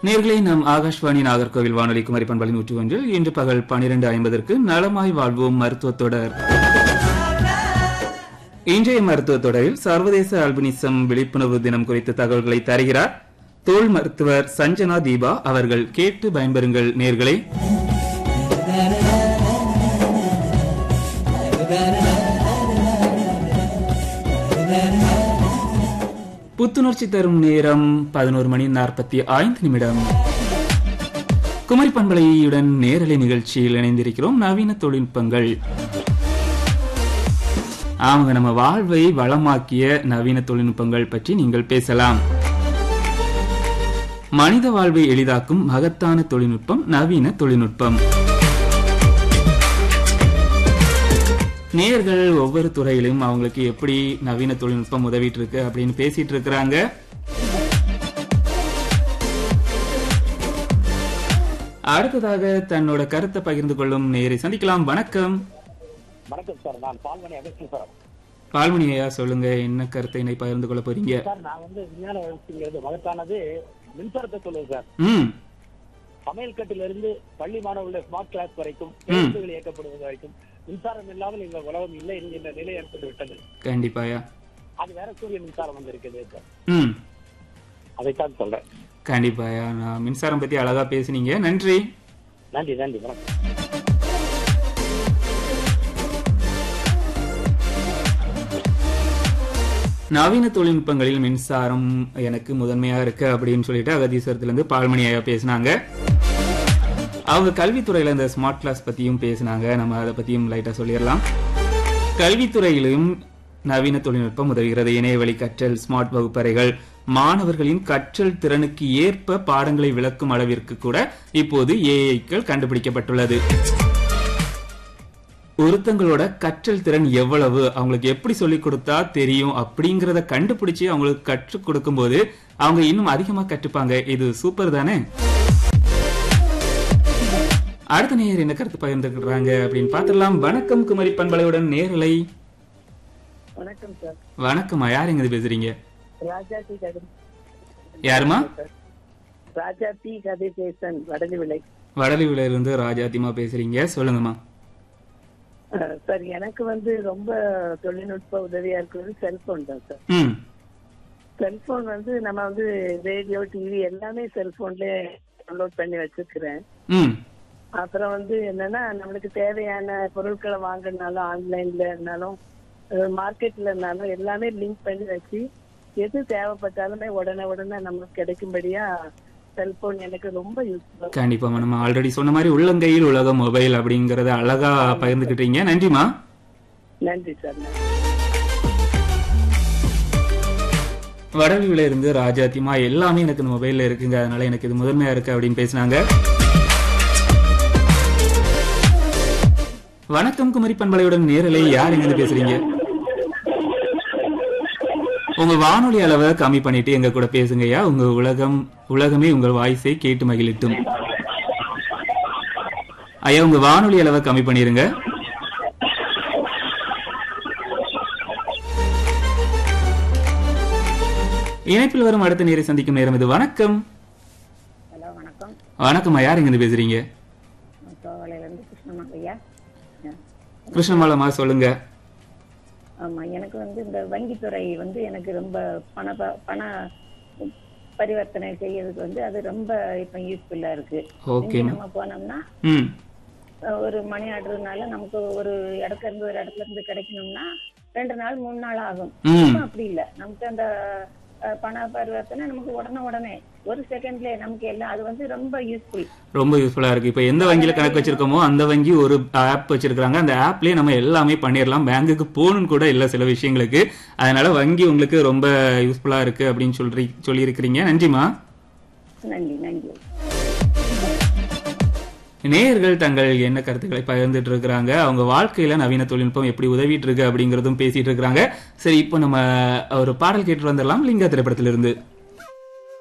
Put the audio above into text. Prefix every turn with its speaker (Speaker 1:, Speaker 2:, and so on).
Speaker 1: நேர்களை நம் ஆகாஷ்வாணி நாகர்கோவில் வானொலி குமரி பண்பலை நூற்றி ஒன்றில் இன்று பகல் பனிரெண்டு ஐம்பதற்கு நலமாய் வாழ்வோம் மருத்துவ தொடர் இன்றைய மருத்துவ தொடரில் சர்வதேச அல்பினிசம் விழிப்புணர்வு தினம் குறித்த தகவல்களை தருகிறார் தோல் மருத்துவர் சஞ்சனா தீபா அவர்கள் கேட்டு பயன்பெறுங்கள் நேர்களை புத்துணர்ச்சி தரும் நேரம் பதினோரு மணி நாற்பத்தி ஐந்து நிமிடம் குமரி பண்பலையுடன் நேரலை நிகழ்ச்சியில் இணைந்திருக்கிறோம் நவீன தொழில்நுட்பங்கள் ஆமாங்க நம்ம வாழ்வை வளமாக்கிய நவீன தொழில்நுட்பங்கள் பற்றி நீங்கள் பேசலாம் மனித வாழ்வை எளிதாக்கும் மகத்தான தொழில்நுட்பம் நவீன தொழில்நுட்பம் நேர்கள் ஒவ்வொரு துறையிலும் அவங்களுக்கு எப்படி நவீன தொழில்நுட்பம் உதவிட்டு இருக்கு அப்படின்னு பேசிட்டு இருக்கிறாங்க அடுத்ததாக தன்னோட கருத்தை பகிர்ந்து கொள்ளும் நேரை சந்திக்கலாம் வணக்கம்
Speaker 2: வணக்கம் சார் நான் பால்மணி அகஸ்டின் சார்
Speaker 1: பால்மணி ஐயா சொல்லுங்க என்ன கருத்தை என்னை பகிர்ந்து கொள்ள போறீங்க
Speaker 2: சார் நான் வந்து விஞ்ஞான வளர்ச்சிங்கிறது மகத்தானது மின்சாரத்தை சொல்லுவேன் சார்
Speaker 1: ம்
Speaker 2: சமையல் கட்டில இருந்து பள்ளி மாணவர்களுடைய ஸ்மார்ட் கிளாஸ் வரைக்கும் பேருந்துகள் இயக்கப்படுவது வரைக்கும் மின்சாரம் இல்லாமல் இந்த உலகம் இல்லை என்கின்ற நிலை ஏற்பட்டு விட்டது
Speaker 1: கண்டிப்பாயா
Speaker 2: அது வேற சூரிய மின்சாரம் வந்து இருக்குது சார்
Speaker 1: ம்
Speaker 2: அதைத்தான் சொல்றேன்
Speaker 1: கண்டிப்பாயா நான் மின்சாரம் பத்தி அழகா பேசுனீங்க நன்றி
Speaker 2: நன்றி நன்றி வணக்கம்
Speaker 1: நவீன தொழில்நுட்பங்களில் மின்சாரம் எனக்கு முதன்மையா இருக்கு அப்படின்னு சொல்லிட்டு அகதீஸ்வரத்துல இருந்து பால்மணி ஐயா பேசினாங்க அவங்க கல்வித்துறையில இந்த ஸ்மார்ட் கிளாஸ் பத்தியும் பேசினாங்க நம்ம அதை பத்தியும் லைட்டா சொல்லிடலாம் கல்வித்துறையிலும் நவீன தொழில்நுட்பம் உதவுகிறது இணையவழி கற்றல் ஸ்மார்ட் வகுப்பறைகள் மாணவர்களின் கற்றல் திறனுக்கு ஏற்ப பாடங்களை விளக்கும் அளவிற்கு கூட இப்போது ஏஐக்கள் கண்டுபிடிக்கப்பட்டுள்ளது ஒருத்தங்களோட கற்றல் திறன் எவ்வளவு அவங்களுக்கு எப்படி சொல்லிக் கொடுத்தா தெரியும் அப்படிங்கறத கண்டுபிடிச்சு அவங்களுக்கு கற்றுக் கொடுக்கும்போது அவங்க இன்னும் அதிகமா கற்றுப்பாங்க இது சூப்பர் தானே அடுத்த நேயர் என்ன கருத்து பகிர்ந்துக்கிறாங்க அப்படின்னு பார்த்துடலாம் வணக்கம் குமரி பண்பலையுடன் நேரலை
Speaker 3: வணக்கம் சார்
Speaker 1: வணக்கம்மா யார் எங்க பேசுறீங்க
Speaker 3: ராஜா டி கதை
Speaker 1: யாருமா
Speaker 3: ராஜா டி கதிர்கேசன் வடலி விலை
Speaker 1: வடலிவில இருந்து ராஜாத்திமா பேசுறீங்க சொல்லுங்கம்மா
Speaker 3: அஹ், சார் எனக்கு வந்து ரொம்ப தொழில்நுட்ப உதவியா இருக்கிறது செல்போன் தான் சார்
Speaker 1: ம்
Speaker 3: செல்போன் வந்து நம்ம வந்து ரேடியோ டிவி எல்லாமே செல்போன்லயே டவுன்லோட் பண்ணி வச்சிருக்கிறேன்
Speaker 1: ம்
Speaker 3: அப்புறம் வந்து என்னன்னா நம்மளுக்கு தேவையான பொருட்களை வாங்கினாலும் ஆன்லைன்ல இருந்தாலும் மார்க்கெட்ல இருந்தாலும் எல்லாமே லிங்க் பண்ணி வச்சு எது தேவைப்பட்டாலுமே உடனே உடனே நமக்கு கிடைக்கும்படியா செல்போன் எனக்கு ரொம்ப யூஸ்ஃபுல்லா
Speaker 1: கண்டிப்பாம்மா நம்ம ஆல்ரெடி சொன்ன மாதிரி உள்ளங்கையில் உலக மொபைல் அப்படிங்கறத அழகா பகிர்ந்துக்கிட்டீங்க நன்றிமா
Speaker 3: நன்றி சார் நன்றி
Speaker 1: வடலிவில இருந்து ராஜாத்திமா எல்லாமே எனக்கு இந்த மொபைல்ல இருக்குங்க அதனால எனக்கு இது முதன்மையா இருக்கு அப்படின்னு பேசினாங்க வணக்கம் குமரி பண்பலையுடன் நேரலை யார் எங்க பேசுறீங்க உங்க வானொலி அளவை கம்மி பண்ணிட்டு எங்க கூட பேசுங்கய்யா உங்க உலகம் உலகமே உங்கள் வாய்ஸை கேட்டு மகிழட்டும் ஐயா உங்க வானொலி அளவை கம்மி பண்ணிருங்க இணைப்பில் வரும் அடுத்த நேரை சந்திக்கும் நேரம் இது வணக்கம்
Speaker 3: ஹலோ வணக்கம்
Speaker 1: வணக்கம்மா யார் எங்க இருந்து பேசுறீங்க
Speaker 3: தோவலையிலேருந்து கிருஷ்ணம்மா ஐயா
Speaker 1: கிருஷ்ணமாலம்மா சொல்லுங்க
Speaker 3: ஆமா எனக்கு வந்து இந்த வங்கித்துறை வந்து எனக்கு ரொம்ப பண ப- பண பரிவர்த்தனை செய்யறதுக்கு வந்து அது ரொம்ப இப்ப யூஸ்ஃபுல்லா இருக்கு
Speaker 1: ஓகே
Speaker 3: இங்க நம்ம போனோம்னா
Speaker 1: ம்
Speaker 3: அஹ், ஒரு மணி ஆர்டர்னால நமக்கு ஒரு இடத்துல இருந்து ஒரு இடத்துல இருந்து கிடைக்கணும்னா ரெண்டு நாள் மூணு நாள் ஆகும்
Speaker 1: ம்
Speaker 3: இப்ப அப்படி இல்ல நமக்கு அந்த அஹ், பண பரிவர்த்தனை நமக்கு உடனே உடனே ஒரு செகண்ட்லயே நமக்கு எல்லாம் அது வந்து ரொம்ப யூஸ்ஃபுல்
Speaker 1: ரொம்ப யூஸ்ஃபுல்லா இருக்கு இப்போ எந்த வங்கியில கணக்கு வச்சிருக்கோமோ அந்த வங்கி ஒரு ஆப் வச்சிருக்காங்க அந்த ஆப்லயே நம்ம எல்லாமே பண்ணிடலாம் பேங்குக்கு போகணும்னு கூட இல்ல சில விஷயங்களுக்கு அதனால வங்கி உங்களுக்கு ரொம்ப யூஸ்ஃபுல்லா இருக்கு அப்படின்னு சொல்லி சொல்லியிருக்கிறீங்க நன்றிமா
Speaker 3: நன்றி நன்றி
Speaker 1: நேயர்கள் தங்கள் என்ன கருத்துக்களை பகிர்ந்துட்டு இருக்கிறாங்க அவங்க வாழ்க்கையில நவீன தொழில்நுட்பம் எப்படி உதவிட்டு இருக்கு அப்படிங்கறதும் பேசிட்டு இருக்கிறாங்க சரி இப்போ நம்ம ஒரு பாடல் கேட்டு வந்துடலாம் லிங்கா திரைப்படத்திலிருந்து